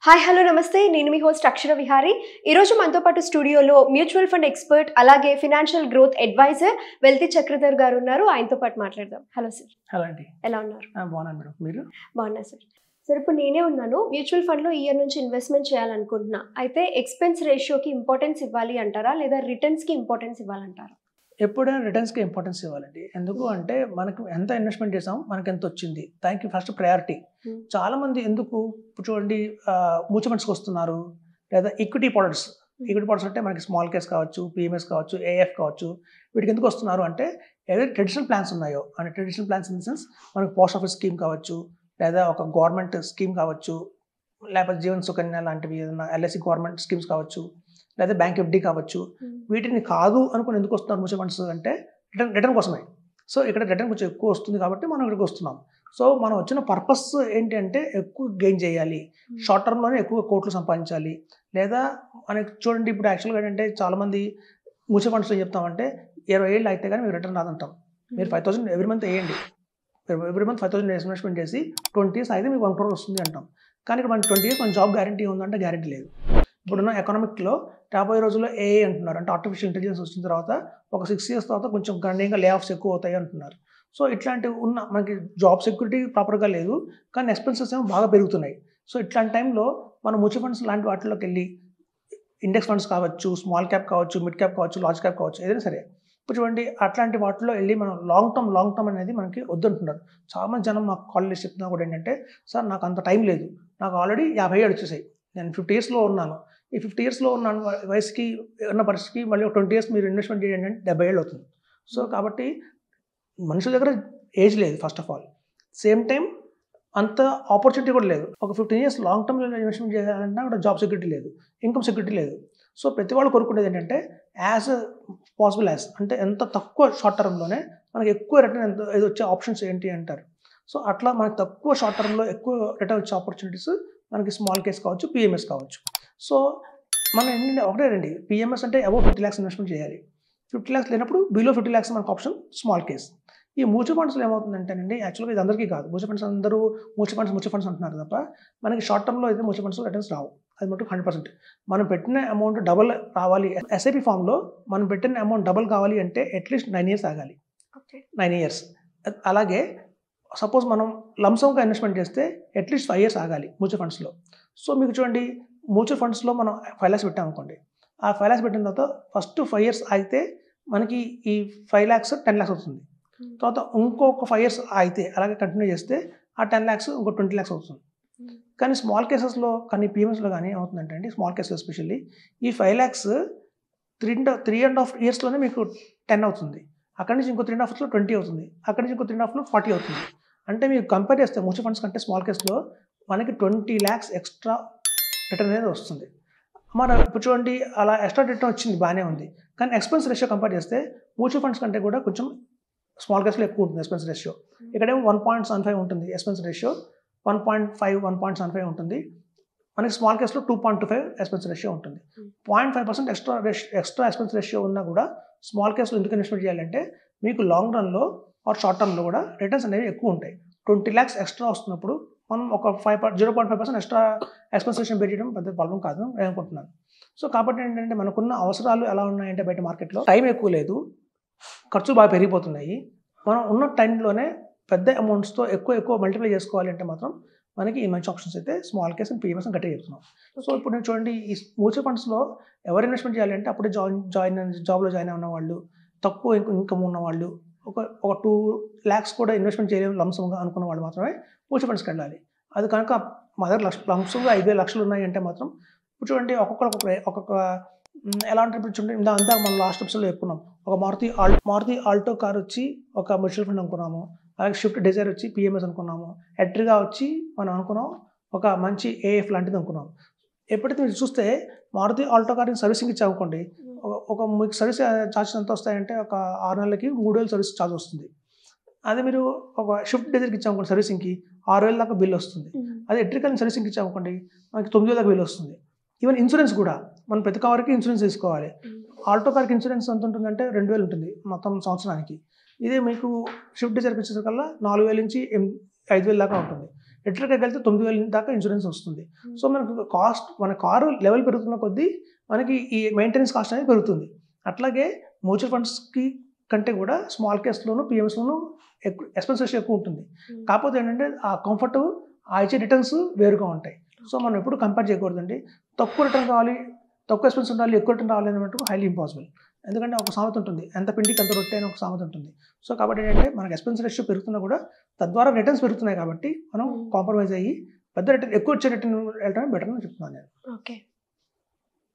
Hi hello నమస్తే నేను మీ host అక్షర విహారి ఈరోజు మనతో పాటు స్టూడియోలో మ్యూచువల్ ఫండ్ ఎక్స్పర్ట్ అలాగే financial growth adviser wealthy Chakradhar గారు ఉన్నారు ఆయనతో పాటు మాట్లాడదాం హలో సార్ హలో అండి ఎలా ఉన్నారు ఆ, బాగున్నాను మేడం మీరు బాగున్నా సార్ సార్ ఇప్పుడు నేనే ఉన్నాను మ్యూచువల్ ఫండ్లో ఈ ఇయర్ నుంచి ఇన్వెస్ట్మెంట్ చేయాలనుకుంటున్నా అయితే ఎక్స్పెన్స్ రేషియోకి ఇంపార్టెన్స్ ఇవ్వాలి అంటారా లేదా రిటర్న్స్కి ఇంపార్టెన్స్ ఇవ్వాలంటారా ఎప్పుడైనా రిటర్న్స్కి ఇంపార్టెన్స్ ఇవ్వాలండి ఎందుకు అంటే మనకు ఎంత ఇన్వెస్ట్మెంట్ చేసాం మనకి ఎంత వచ్చింది దానికి ఫస్ట్ ప్రయారిటీ Hmm. చాలా మంది ఎందుకు ఇప్పుడు చూడండి మ్యూచువల్ ఫండ్స్కి వస్తున్నారు లేదా ఈక్విటీ ప్రొడక్ట్స్ ఈక్విటీ ప్రొడక్ట్స్ అంటే మనకి స్మాల్ కేస్ కావచ్చు పిఎంఎస్ కావచ్చు ఏఎఫ్ కావచ్చు వీటికి ఎందుకు వస్తున్నారు అంటే ఏదైతే ట్రెడిషనల్ ప్లాన్స్ ఉన్నాయో అంటే traditional plans in the sense మనకి పోస్ట్ ఆఫీస్ స్కీమ్ కావచ్చు లేదా ఒక గవర్నమెంట్ స్కీమ్ కావచ్చు లేకపోతే జీవన్ సుకన్య లాంటివి ఏదైనా ఎల్ఐసి గవర్నమెంట్ స్కీమ్స్ కావచ్చు లేదా బ్యాంక్ ఎఫ్డి కావచ్చు వీటిని కాదు అనుకుని ఎందుకు వస్తున్నారు మ్యూచువల్ ఫండ్స్ అంటే రిటర్న్ రిటర్న్ కోసమే సో ఇక్కడ రిటర్న్ కొంచెం ఎక్కువ వస్తుంది కాబట్టి మనం ఇక్కడికి వస్తున్నాం సో మనం వచ్చిన పర్పస్ ఏంటి అంటే ఎక్కువ గెయిన్ చేయాలి షార్ట్ టర్మ్లోనే ఎక్కువ కోట్లు సంపాదించాలి లేదా మనకి చూడండి ఇప్పుడు యాక్చువల్గా ఏంటంటే చాలామంది మ్యూచువల్ ఫండ్స్ ఏం చెప్తామంటే ఇరవై ఏళ్ళు అయితే కానీ మీకు రిటర్న్ రాదంటాం మీరు ఫైవ్ థౌసండ్ ఎవ్రీ మంత్ వేయండి every month five thousand investment చేసి ట్వంటీ ఇయర్స్ అయితే మీకు వన్ క్రోర్ వస్తుంది అంటాం కానీ ఇక్కడ మన ట్వంటీ ఇయర్స్ మన జాబ్ గ్యారంటీ ఉందంటే గ్యారంటీ లేదు ఇప్పుడున్న ఎకనామిక్లో రాబోయే రోజుల్లో ఏఏ అంటున్నారు అంటే ఆర్టిఫిషియల్ ఇంటెలిజెన్స్ వచ్చిన తర్వాత ఒక సిక్స్ ఇయర్స్ తర్వాత కొంచెం గణనీయంగా లే ఆఫ్స్ ఎక్కువ అవుతాయి అంటున్నారు సో ఇట్లాంటివి ఉన్న మనకి జాబ్ సెక్యూరిటీ ప్రాపర్గా లేదు కానీ ఎక్స్పెన్సెస్ ఏమో బాగా పెరుగుతున్నాయి సో ఇట్లాంటి టైంలో మనం మ్యూచువల్ ఫండ్స్ లాంటి వాటిలోకి వెళ్ళి ఇండెక్స్ ఫండ్స్ కావచ్చు స్మాల్ క్యాప్ కావచ్చు మిడ్ క్యాప్ కావచ్చు లార్జ్ క్యాప్ కావచ్చు ఏదైనా సరే ఇప్పుడు చూడండి అట్లాంటి వాటిలో వెళ్ళి మనం లాంగ్ టర్మ్ లాంగ్ టర్మ్ అనేది మనకి వద్దంటున్నారు చాలా మంది జనం మాకు కాలేజ్ చెప్తున్నా కూడా ఏంటంటే సార్ నాకు అంత టైం లేదు నాకు ఆల్రెడీ యాభై ఏడు వచ్చేసాయి నేను ఫిఫ్టీ ఇయర్స్లో ఉన్నాను ఈ ఫిఫ్టీ ఇయర్స్లో ఉన్న వయసుకి ఉన్న పరిస్థితికి మళ్ళీ ఒక ట్వంటీ ఇయర్స్ మీరు ఇన్వెస్ట్మెంట్ చేయండి అంటే డెబ్బై ఏళ్ళు అవుతుంది సో కాబట్టి మనుషుల దగ్గర ఏజ్ లేదు first of all same time అంత ఆపర్చునిటీ కూడా లేదు ఒక ఫిఫ్టీన్ ఇయర్స్ లాంగ్ టర్మ్లో ఇన్వెస్ట్మెంట్ చేయాలన్నా కూడా జాబ్ సెక్యూరిటీ లేదు ఇన్కమ్ సెక్యూరిటీ లేదు సో ప్రతి వాళ్ళు కోరుకునేది ఏంటంటే యాజ్ పాసిబుల్ యాజ్ అంటే ఎంత తక్కువ షార్ట్ టర్మ్లోనే మనకి ఎక్కువ రిటర్న్ ఎంత ఇది వచ్చే ఆప్షన్స్ ఏంటి అంటారు సో అట్లా మనకి తక్కువ షార్ట్ టర్మ్లో ఎక్కువ రిటర్న్ వచ్చే ఆపర్చునిటీస్ మనకి స్మాల్ కేస్ కావచ్చు పిఎంఎస్ కావచ్చు సో మనం ఏంటంటే ఒకటే రండి పిఎంఎస్ అంటే అబౌవ్ ఫిఫ్టీ ల్యాక్స్ ఇన్వెస్ట్మెంట్ చేయాలి ఫిఫ్టీ ల్యాక్స్ లేనప్పుడు బిలో ఫిఫ్టీ ల్యాక్స్ మనకు ఆప్షన్ స్మాల్ కేస్ ఈ మ్యూచువల్ ఫండ్స్లో ఏమవుతుందంటేనండి యాక్చువల్గా ఇది అందరికీ కాదు మ్యూచువల్ ఫండ్స్ అందరూ మ్యూచువల్ ఫండ్స్ మ్యూచువల్ ఫండ్స్ అంటున్నారు తప్ప మనకి షార్ట్ టర్మ్లో అయితే మ్యూచువల్ ఫండ్స్ రిటర్న్స్ రావు అది మటుకు హండ్రెడ్ పర్సెంట్ మనం పెట్టిన అమౌంట్ డబల్ రావాలి ఎస్ఐపి ఫామ్లో మనం పెట్టిన అమౌంట్ డబల్ కావాలి అంటే అట్లీస్ట్ నైన్ ఇయర్స్ ఆగాలి ఓకే నైన్ ఇయర్స్ అలాగే సపోజ్ మనం లంసంగా ఇన్వెస్ట్మెంట్ చేస్తే అట్లీస్ట్ ఫైవ్ ఇయర్స్ ఆగాలి మ్యూచువల్ ఫండ్స్లో సో మీకు చూడండి మ్యూచువల్ ఫండ్స్లో మనం ఫైవ్ ల్యాక్స్ పెట్టాం అనుకోండి ఆ ఫైవ్ ల్యాక్స్ పెట్టిన తర్వాత ఫస్ట్ ఫైవ్ ఇయర్స్ అయితే మనకి ఈ ఫైవ్ ల్యాక్స్ టెన్ ల్యాక్స్ అవుతుంది తర్వాత ఇంకొక ఫైవ్ ఇయర్స్ అయితే అలాగే కంటిన్యూ చేస్తే ఆ టెన్ ల్యాక్స్ ఇంకో ట్వంటీ ల్యాక్స్ అవుతుంది కానీ స్మాల్ కేసెస్లో కానీ పిఎంఎస్లో కానీ ఏమవుతుందంటే అండి స్మాల్ కేసెస్ ఎస్పెషల్లీ ఈ five lakhs three and three and half ఇయర్స్లోనే మీకు టెన్ అవుతుంది అక్కడి నుంచి ఇంకో త్రీ అండ్ హాఫ్లో ట్వంటీ అవుతుంది అక్కడి నుంచి ఇంకో త్రీ అండ్ హాఫ్లో ఫార్టీ అవుతుంది అంటే మీరు కంపేర్ చేస్తే మ్యూచువల్ ఫండ్స్ కంటే స్మాల్ కేస్లో మనకి ట్వంటీ ల్యాక్స్ ఎక్స్ట్రా రిటర్న్ అనేది వస్తుంది మన ఇప్పుడు చూడండి అలా ఎక్స్ట్రా రిటర్న్ వచ్చింది బాగానే ఉంది కానీ ఎక్స్పెన్స్ రేషియో కంపేర్ చేస్తే మ్యూచువల్ ఫండ్స్ కంటే కూడా కొంచెం స్మాల్ కేస్లో ఎక్కువ ఉంటుంది ఎక్స్పెన్స్ రేషియో ఇక్కడేమో వన్ పాయింట్ సెవెన్ ఫైవ్ ఉంటుంది expense ratio one point five one point seven five ఉంటుంది మనకి స్మాల్ కేస్లో two point two five expense ratio ఉంటుంది point five percent extra extra expense ratio ఉన్నా కూడా స్మాల్ కేస్లో ఎందుకు ఇన్వెస్ట్మెంట్ చేయాలంటే మీకు లాంగ్ రన్లో ఆర్ షార్ట్ టర్మ్లో కూడా రిటర్న్స్ అనేవి ఎక్కువ ఉంటాయి ట్వంటీ ల్యాక్స్ ఎక్స్ట్రా వస్తున్నప్పుడు మనం ఒక five zero point five percent extra ఎక్స్పెన్సేషన్ పే చేయడం పెద్ద ప్రాబ్లం కాదు నేను అనుకుంటున్నాను సో కాబట్టి ఏంటంటే మనకున్న అవసరాలు ఎలా ఉన్నాయంటే బయట మార్కెట్లో టైం ఎక్కువ లేదు ఖర్చు బాగా పెరిగిపోతున్నాయి మనం ఉన్న టైంలోనే పెద్ద అమౌంట్స్తో ఎక్కువ ఎక్కువ మల్టిప్లై చేసుకోవాలి అంటే మాత్రం మనకి ఈ మంచి ఆప్షన్స్ అయితే స్మాల్ కేస్ అండ్ పిఎంఎస్ గట్టిగా చెప్తున్నాం సో ఇప్పుడు నేను చూడండి ఈ మ్యూచువల్ ఫండ్స్లో ఎవరు ఇన్వెస్ట్మెంట్ చేయాలి అంటే అప్పుడే జాయిన్ జాయిన్ జాబ్లో జాయిన్ అయిన వాళ్ళు తక్కువ ఇన్కమ్ ఉన్న వాళ్ళు ఒక ఒక టూ ల్యాక్స్ కూడా ఇన్వెస్ట్మెంట్ చేయలేము లంసంగా అనుకున్న వాళ్ళు మాత్రమే మ్యూచువల్ ఫండ్స్కి వెళ్ళాలి అది కనుక మా దగ్గర లక్ష లంసంగా ఐదు వేల లక్షలు ఉన్నాయి అంటే మాత్రం ఇప్పుడు చూడండి ఒక్కొక్కరు ఒక్కొక్క ఒక్కొక్క మ్, ఎలా అంటే ఇప్పుడు చూడండి ఇందా అంతా మనం లాస్ట్ ఎపిసోడ్లో చెప్పుకున్నాం ఒక మారుతి ఆల్ మారుతి ఆల్టో కార్ వచ్చి ఒక మ్యూచువల్ ఫండ్ అనుకున్నాము అలాగే షిఫ్ట్ డిజైర్ వచ్చి పిఎంఎస్ అనుకున్నాము ఎట్రిగా వచ్చి మనం అనుకున్నాం ఒక మంచి ఏఎఫ్ లాంటిది అనుకున్నాం ఎప్పుడైతే మీరు చూస్తే మారుతి ఆల్టో కార్ని సర్వీసింగ్ ఇచ్చామనుకోండి ఒక ఒక మీకు సర్వీస్ ఛార్జెస్ ఎంత వస్తాయంటే ఒక ఆరు నెలలకి మూడు వేలు సర్వీస్ ఛార్జ్ వస్తుంది అదే మీరు ఒక షిఫ్ట్ డిజైర్కి ఇచ్చామనుకోండి సర్వీసింగ్కి ఆరు వేల దాకా బిల్ వస్తుంది అదే ఎలక్ట్రికల్ సర్వీసింగ్కి ఇచ్చామనుకోండి మనకి తొమ్మిది వేల దాకా బిల్ వస్తుంది ఈవెన్ ఇన్సూరెన్స్ కూడా మనం ప్రతి కార్కి ఇన్సూరెన్స్ తీసుకోవాలి ఆల్టో కార్కి ఇన్సూరెన్స్ ఎంత ఉంటుందంటే రెండు వేలు ఉంటుంది మొత్తం సంవత్సరానికి ఇదే మీకు షిఫ్ట్ డిజైర్కి వచ్చేసరికల్లా నాలుగు వేల నుంచి ఎనిమిది ఐదు వేల దాకా ఉంటుంది లిటర్కి వెళ్తే తొమ్మిది వేల దాకా ఇన్సూరెన్స్ వస్తుంది సో మనకు కాస్ట్ మన కారు లెవెల్ పెరుగుతున్న కొద్దీ మనకి ఈ మెయింటెనెన్స్ కాస్ట్ అనేది పెరుగుతుంది అట్లాగే మ్యూచువల్ ఫండ్స్కి కంటే కూడా స్మాల్ కేస్లోను పిఎంస్లోను ఎక్కువ ఎక్స్పెన్సెస్ ఎక్కువ ఉంటుంది కాకపోతే ఏంటంటే ఆ కంఫర్ట్ ఆ ఇచ్చే రిటర్న్స్ వేరుగా ఉంటాయి సో మనం ఎప్పుడు కంపేర్ చేయకూడదండి తక్కువ రిటర్న్ కావాలి తక్కువ ఎక్స్పెన్స్ ఉండాలి ఎక్కువ రిటర్న్ రావాలి అనేటువంటి హైలీ ఇంపాసిబుల్ ఎందుకంటే ఒక సామెత ఉంటుంది ఎంత పిండికి ఎంత రొట్టె అని ఒక సామెత ఉంటుంది సో కాబట్టి ఏంటంటే మనకి ఎక్స్పెన్స్ రేషియో పెరుగుతున్నా కూడా తద్వారా రిటర్న్స్ పెరుగుతున్నాయి కాబట్టి మనం Hmm. కాంప్రమైజ్ అయ్యి పెద్ద రిటర్న్ ఎక్కువ వచ్చే రిటర్న్ వెళ్ళడం బెటర్ అని చెప్తున్నాను నేను ఓకే